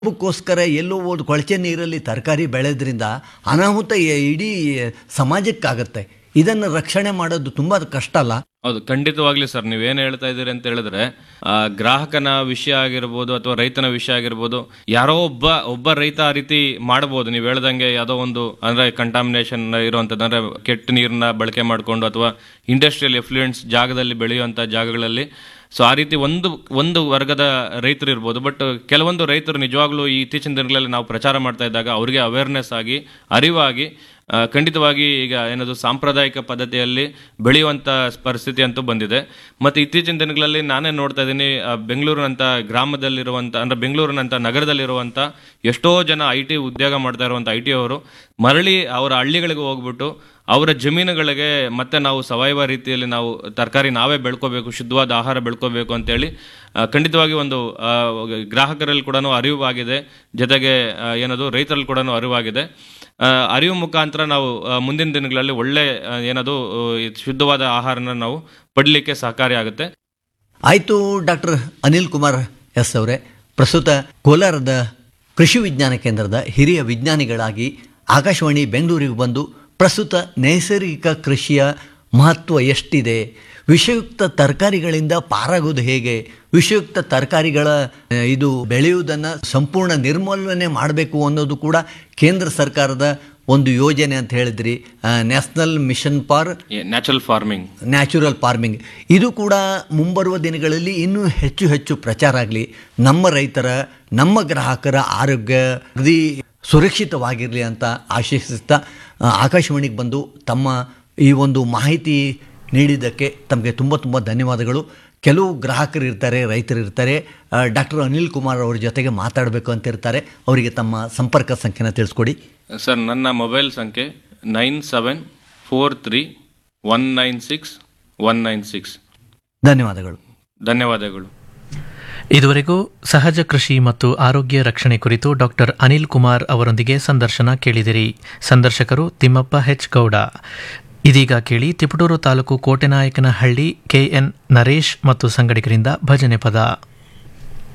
ಲಾಭಕ್ಕೋಸ್ಕರ ಎಲ್ಲೋ ಒಂದು ಕೊಳಚೆ ನೀರಲ್ಲಿ ತರಕಾರಿ ಬೆಳೆದ್ರಿಂದ ಅನಾಹುತ ಎ- ಇಡೀ ಸಮಾಜಕ್ಕಾಗತ್ತೆ ಇದನ್ನು ರಕ್ಷಣೆ ಮಾಡೋದು ತುಂಬ ಕಷ್ಟ ಅಲ್ಲ ಹೌದು ಖಂಡಿತವಾಗ್ಲಿ ಸರ್ ನೀವೇನು ಹೇಳ್ತಾ ಇದ್ದೀರಿ ಅಂತ ಹೇಳಿದ್ರೆ ಆ, ಗ್ರಾಹಕನ ವಿಷಯ ಆಗಿರ್ಬೋದು ಅಥವಾ ರೈತನ ವಿಷಯ ಆಗಿರ್ಬೋದು ಯಾರೋ ಒಬ್ಬ ಒಬ್ಬ ರೈತ ಆ ರೀತಿ ಮಾಡಬಹುದು ನೀವು ಹೇಳ್ದಂಗೆ ಯಾವುದೋ ಒಂದು ಅಂದ್ರೆ ಕಂಟಾಮಿನೇಷನ್ ಇರುವಂಥದ್ದು ಅಂದ್ರೆ ಕೆಟ್ಟ ನೀರನ್ನ ಬಳಕೆ ಮಾಡಿಕೊಂಡು ಅಥವಾ ಇಂಡಸ್ಟ್ರಿಯಲ್ ಎಫ್ಲೂಯೆಂಟ್ಸ್ ಜಾಗದಲ್ಲಿ ಬೆಳೆಯುವಂಥ ಜಾಗಗಳಲ್ಲಿ ಸೊ ಆ ರೀತಿ ಒಂದು ಒಂದು ವರ್ಗದ ರೈತರು ಇರ್ಬೋದು ಬಟ್ ಕೆಲವೊಂದು ರೈತರು ನಿಜವಾಗ್ಲೂ ಈ ಇತ್ತೀಚಿನ ದಿನಗಳಲ್ಲಿ ನಾವು ಪ್ರಚಾರ ಮಾಡ್ತಾ ಇದ್ದಾಗ ಅವರಿಗೆ ಅವೇರ್ನೆಸ್ ಆಗಿ ಅರಿವಾಗಿ ಆ, ಖಂಡಿತವಾಗಿ ಈಗ ಏನದು ಸಾಂಪ್ರದಾಯಿಕ ಪದ್ಧತಿಯಲ್ಲಿ ಬೆಳೆಯುವಂಥ ಪರಿಸ್ಥಿತಿ ಅಂತೂ ಬಂದಿದೆ ಮತ್ತು ಇತ್ತೀಚಿನ ದಿನಗಳಲ್ಲಿ ನಾನೇ ನೋಡ್ತಾ ಇದ್ದೀನಿ ಆ, ಬೆಂಗಳೂರಿನಂಥ ಗ್ರಾಮದಲ್ಲಿರುವಂಥ ಅಂದರೆ ಬೆಂಗಳೂರಿನಂಥ ನಗರದಲ್ಲಿರುವಂಥ ಎಷ್ಟೋ ಜನ ಐ ಟಿ ಉದ್ಯೋಗ ಮಾಡ್ತಾ ಇರುವಂಥ ಐ ಟಿ ಅವರು ಮರಳಿ ಅವರ ಹಳ್ಳಿಗಳಿಗೆ ಹೋಗ್ಬಿಟ್ಟು ಅವರ ಜಮೀನುಗಳಿಗೆ ಮತ್ತೆ ನಾವು ಸಾವಯವ ರೀತಿಯಲ್ಲಿ ನಾವು ತರಕಾರಿ ನಾವೇ ಬೆಳ್ಕೋಬೇಕು ಶುದ್ಧವಾದ ಆಹಾರ ಬೆಳ್ಕೋಬೇಕು ಅಂತೇಳಿ ಆ, ಖಂಡಿತವಾಗಿ ಒಂದು ಆ, ಗ್ರಾಹಕರಲ್ಲಿ ಕೂಡ ಅರಿವಾಗಿದೆ ಜೊತೆಗೆ ಆ, ಏನದು ರೈತರಲ್ಲಿ ಕೂಡ ಅರಿವಾಗಿದೆ ಆ, ಅರಿವು ಮುಖಾಂತರ ನಾವು ಆ, ಮುಂದಿನ ದಿನಗಳಲ್ಲಿ ಒಳ್ಳೆ ಆ, ಏನದು ಆ, ಈ ಶುದ್ಧವಾದ ಆಹಾರನ ನಾವು ಪಡಲಿಕ್ಕೆ ಸಹಕಾರಿಯಾಗುತ್ತೆ ಆಯಿತು ಡಾಕ್ಟರ್ ಅನಿಲ್ ಕುಮಾರ್ ಎಸ್ ಅವರೇ ಪ್ರಸ್ತುತ ಕೋಲಾರದ ಕೃಷಿ ವಿಜ್ಞಾನ ಕೇಂದ್ರದ ಹಿರಿಯ ವಿಜ್ಞಾನಿಗಳಾಗಿ ಆಕಾಶವಾಣಿ ಬೆಂಗಳೂರಿಗೆ ಬಂದು ಪ್ರಸ್ತುತ ನೈಸರ್ಗಿಕ ಕೃಷಿಯ ಮಹತ್ವ ಎಷ್ಟಿದೆ ವಿಷಯುಕ್ತ ತರಕಾರಿಗಳಿಂದ ಪಾರಾಗೋದು ಹೇಗೆ ವಿಷಯುಕ್ತ ತರಕಾರಿಗಳ ಆ, ಇದು ಬೆಳೆಯುವುದನ್ನು ಸಂಪೂರ್ಣ ನಿರ್ಮೂಲನೆ ಮಾಡಬೇಕು ಅನ್ನೋದು ಕೂಡ ಕೇಂದ್ರ ಸರ್ಕಾರದ ಒಂದು ಯೋಜನೆ ಅಂತ ಹೇಳಿದ್ರಿ national mission for natural farming natural farming ಇದು ಕೂಡ ಮುಂಬರುವ ದಿನಗಳಲ್ಲಿ ಇನ್ನೂ ಹೆಚ್ಚು ಹೆಚ್ಚು ಪ್ರಚಾರ ಆಗಲಿ ನಮ್ಮ ರೈತರ ನಮ್ಮ ಗ್ರಾಹಕರ ಆರೋಗ್ಯ ಅಗದಿ ಸುರಕ್ಷಿತವಾಗಿರಲಿ ಅಂತ ಆಶಿಸುತ್ತಾ ಆ, ಆಕಾಶವಾಣಿಗೆ ಬಂದು ತಮ್ಮ ಈ ಒಂದು ಮಾಹಿತಿ ನೀಡಿದ್ದಕ್ಕೆ ತಮಗೆ ತುಂಬ ತುಂಬ ಧನ್ಯವಾದಗಳು ಕೆಲವು ಗ್ರಾಹಕರು ಇರ್ತಾರೆ ರೈತರು ಇರ್ತಾರೆ ಡಾಕ್ಟರ್ ಅನಿಲ್ ಕುಮಾರ್ ಅವ್ರ ಜೊತೆಗೆ ಮಾತಾಡಬೇಕು ಅಂತ ಇರ್ತಾರೆ ಅವರಿಗೆ ತಮ್ಮ ಸಂಪರ್ಕ ಸಂಖ್ಯೆನ ತಿಳಿಸ್ಕೊಡಿ ಸರ್ ನನ್ನ ಮೊಬೈಲ್ ಸಂಖ್ಯೆ nine seven four three one nine six one nine six ಧನ್ಯವಾದಗಳು ಧನ್ಯವಾದಗಳು ಇದುವರೆಗೂ ಸಹಜ ಕೃಷಿ ಮತ್ತು ಆರೋಗ್ಯ ರಕ್ಷಣೆ ಕುರಿತು ಡಾಕ್ಟರ್ ಅನಿಲ್ ಕುಮಾರ್ ಅವರೊಂದಿಗೆ ಸಂದರ್ಶನ ಕೇಳಿದಿರಿ ಸಂದರ್ಶಕರು ತಿಮ್ಮಪ್ಪ ಹೆಚ್ ಗೌಡ ಇದೀಗ ಕೇಳಿ ತಿಪಟೂರು ತಾಲೂಕು ಕೋಟೆನಾಯಕನಹಳ್ಳಿ ಕೆಎನ್ ನರೇಶ್ ಮತ್ತು ಸಂಗಡಿಗರಿಂದ ಭಜನೆ ಪದ